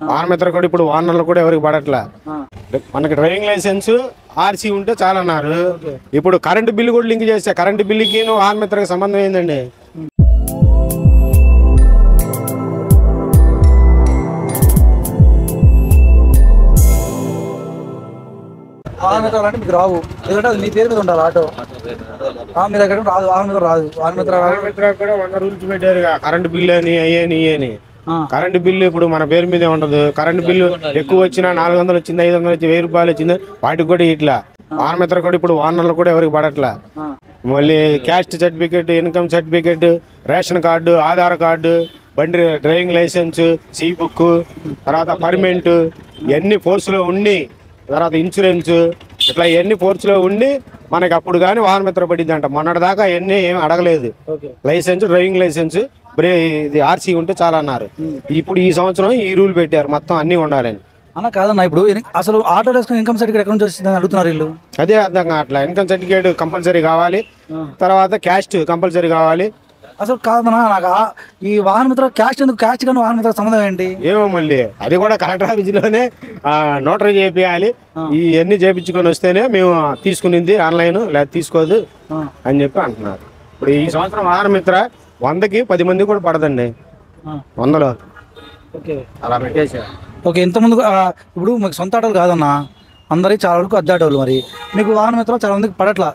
వాహనమిత్ర కూడా ఇప్పుడు ఓనర్లు కూడా ఎవరికి పడట్లా మనకి డ్రైవింగ్ లైసెన్స్ ఆర్సీ ఉంటే చాలా అన్నారు ఇప్పుడు కరెంటు బిల్లు కూడా లింక్ చేస్తే కరెంటు బిల్లుకి వాహనమిత్రకి సంబంధం ఏందండి వాహన మిత్రాలు అంటే మీకు రావు ఎందుకంటే అది మీ పేరు మీద ఉండాలి ఆటో ఆ, మీ దగ్గర రాదు వాహన మిత్ర రాదు వాహన మిత్ర రాదు వాహనమిత్ర కూడా వంద రూల్స్ పెట్టారు కరెంటు బిల్లు అని అయ్యని ఇయ్యని ఆ. కరెంటు బిల్లు ఇప్పుడు మన పేరు మీదే ఉండదు కరెంటు బిల్లు ఎక్కువ వచ్చినా నాలుగు వందలు వచ్చింది ఐదు వందలు వచ్చి వెయ్యి రూపాయలు వచ్చింది వాటికి కూడా ఇట్లా వాహనమిత్ర కూడా ఇప్పుడు ఓనర్లు కూడా ఎవరికి పడట్లా ఆ. మళ్ళీ caste certificate income certificate ration card Aadhaar card బండి డ్రైవింగ్ లైసెన్స్ సి బుక్ తర్వాత పర్మిట్ ఇవన్నీ ఫోర్స్లో ఉండి తర్వాత ఇన్సూరెన్స్ ఇట్లా ఇవన్నీ ఫోర్స్లో ఉండి మనకి అప్పుడు కానీ వాహన మిత్ర పడింది అంట మొన్నటి దాకా ఇవన్నీ ఏం అడగలేదు ఓకే లైసెన్స్ డ్రైవింగ్ లైసెన్స్ బ్రే ఇది ఆర్సీ ఉంటే చాలా అన్నారు ఇప్పుడు ఈ సంవత్సరం ఈ రూల్ పెట్టారు మొత్తం అన్నీ ఉండాలని అన్న కాదన్న ఇప్పుడు ఇన్- అసలు ఆటో వేసుకుని ఇన్కమ్ సర్టిఫికేట్ ఎక్కడ నుంచి వచ్చిందని అడుగుతున్నారు వీళ్ళు అదే అర్థం కావట్లా ఇన్కమ్ సర్టిఫికేట్ కంపల్సరీ కావాలి తర్వాత క్యాస్ట్ కంపల్సరీ కావాలి అసలు కాదన్నా నాకు ఆ- ఈ వాహన మిత్ర క్యాష్ ఎందుకు క్యాష్ కానీ వాహన మిత్ర సంబంధం ఏంటి ఏమో మళ్ళీ అది కూడా కలెక్టర్ ఆఫీసులోనే నోటరీ చేపియాలి ఇవన్నీ చేపించుకొని వస్తేనే మేము తీసుకునింది ఆన్లైన్ లేదా తీసుకోదు ఆ. అని చెప్పి అంటున్నారు ఇప్పుడు ఈ సంవత్సరం ఆహార మిత్ర వందకి పది మంది కూడా పడదండి ఆ. వందలో ఓకే అలా పెట్టేసారు ఓకే ఇంతకుముందు ఆ, ఇప్పుడు మీకు సొంత ఆటోలు కాదన్నా అందరికి చాలా వరకు అద్దె ఆటోలు మరి మీకు వాహన మిత్రాలు చాలా మందికి పడట్లా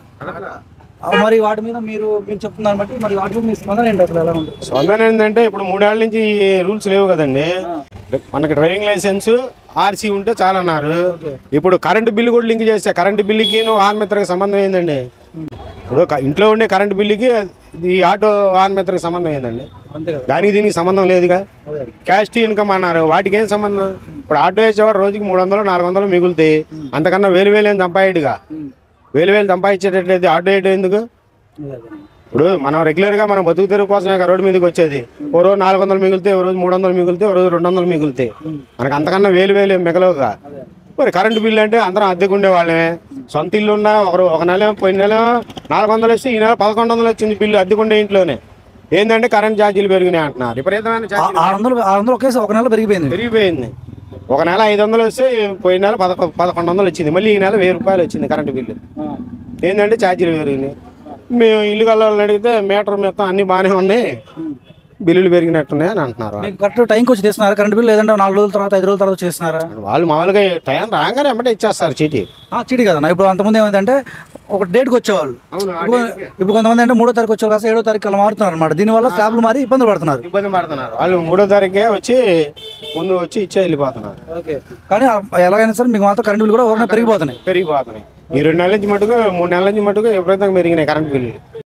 ఆ, మరి వాటి మీద మీరు మీరు చెప్తున్నారు బట్టి మరి వాటి మీద మీ స్పందన ఏంటి అసలు ఎలా ఉంది సొంతం ఏంటంటే ఇప్పుడు మూడేళ్ల నుంచి రూల్స్ లేవు కదండి మనకి డ్రైవింగ్ లైసెన్స్ ఆర్సీ ఉంటే చాలా అన్నారు ఇప్పుడు కరెంటు బిల్లు కూడా లింక్ చేస్తే కరెంటు బిల్లుకి వాహన మిత్రకి సంబంధం ఏందండి ఇప్పుడు క- ఇంట్లో ఉండే కరెంటు బిల్లుకి ఈ ఆటో వాహన మిత్రకి సంబంధం ఏందండి అంతే కదా దానికి దీనికి సంబంధం లేదుగా క్యాస్ట్ ఇన్కమ్ అన్నారు వాటికి ఏం సంబంధం ఇప్పుడు ఆటో వేసేవాడు రోజుకి మూడు వందలు నాలుగు వందలు మిగులుతాయి అంతకన్నా వేలు వేలు ఏం సంపాయిడుగా వేలు వేలు సంపాదించేటట్లేదు ఆటో వేయడం ఎందుకు ఇప్పుడు మనం రెగ్యులర్ గా మనం బతుకు తెరుగు కోసమే కదా రోడ్డు మీదకి వచ్చేది ఓ రోజు నాలుగు వందలు మిగిలితే ఓ రోజు మూడు వందలు మిగిలితే ఓ రోజు రెండు వందలు మిగులుతాయి మనకు అంతకన్నా వేలు వేలు ఏం మిగలవుగా మరి కరెంటు బిల్లు అంటే అందరం అద్దెకు ఉండే వాళ్ళమే సొంత ఇల్లు ఉన్నా ఒకరు ఒక నెల పోయిన నెల నాలుగు వందలు వస్తే ఈ నెల పదకొండు వందలు వచ్చింది బిల్లు అద్దెకుండే ఇంట్లోనే ఏంటంటే కరెంట్ ఛార్జీలు పెరిగినాయి అంటున్నారు విపరీతమైన ఆ- ఛార్జీలు ఆరు వందలు ఆరు వందలు ఒకేసారి ఒక నెల పెరిగిపోయింది పెరిగిపోయింది ఒక నెల ఐదు వందలు వస్తే పోయిన నెల పదకొ పదకొండు వందలు వచ్చింది మళ్ళీ ఈ నెల వెయ్యి రూపాయలు వచ్చింది కరెంటు బిల్లు ఏంటంటే ఛార్జీలు పెరిగినాయి మేము ఇల్లు కల్లాలని అడిగితే మీటర్ మొత్తం అన్ని బాగానే ఉన్నాయి బిల్లులు పెరిగినట్టున్నాయి అని అంటున్నారు వాళ్ళు. మీకు కరెక్ట్ టైంకి వచ్చి చేస్తున్నారు కరెంట్ బిల్ లేదంటే నాలుగు రోజుల తర్వాత ఐదు రోజుల తర్వాత చేస్తున్నారా వాళ్ళు మామూలుగా టైం రాగానే వెంబడే ఇచ్చేస్తారు చీటీ ఆ, చీటీ కదన్నా ఇప్పుడు అంతకుముందు ఏమైందంటే ఒక డేట్కి వచ్చేవాళ్ళు అవును ఇప్పుడు ఇప్పుడు కొంతమంది అంటే మూడో తారీఖు వచ్చేవాళ్ళు కాస్త ఏడో తారీఖు అలా మారుతున్నారు అనమాట దీనివల్ల స్లాబ్లు మారి ఇబ్బందులు పడుతున్నారు ఇబ్బంది పడుతున్నారు వాళ్ళు మూడో తారీఖే వచ్చి ముందు వచ్చి ఇచ్చే వెళ్ళిపోతున్నారు ఓకే కానీ ఆ- ఎలాగైనా సరే మీకు మాత్రం కరెంట్ బిల్ కూడా ఎవరైనా పెరిగిపోతున్నాయి పెరిగిపోతున్నాయి ఈ రెండు నెలల నుంచి మటుకు మూడు నెలల నుంచి మటుకు విపరీతంగా పెరిగినాయి కరెంట్ బిల్లు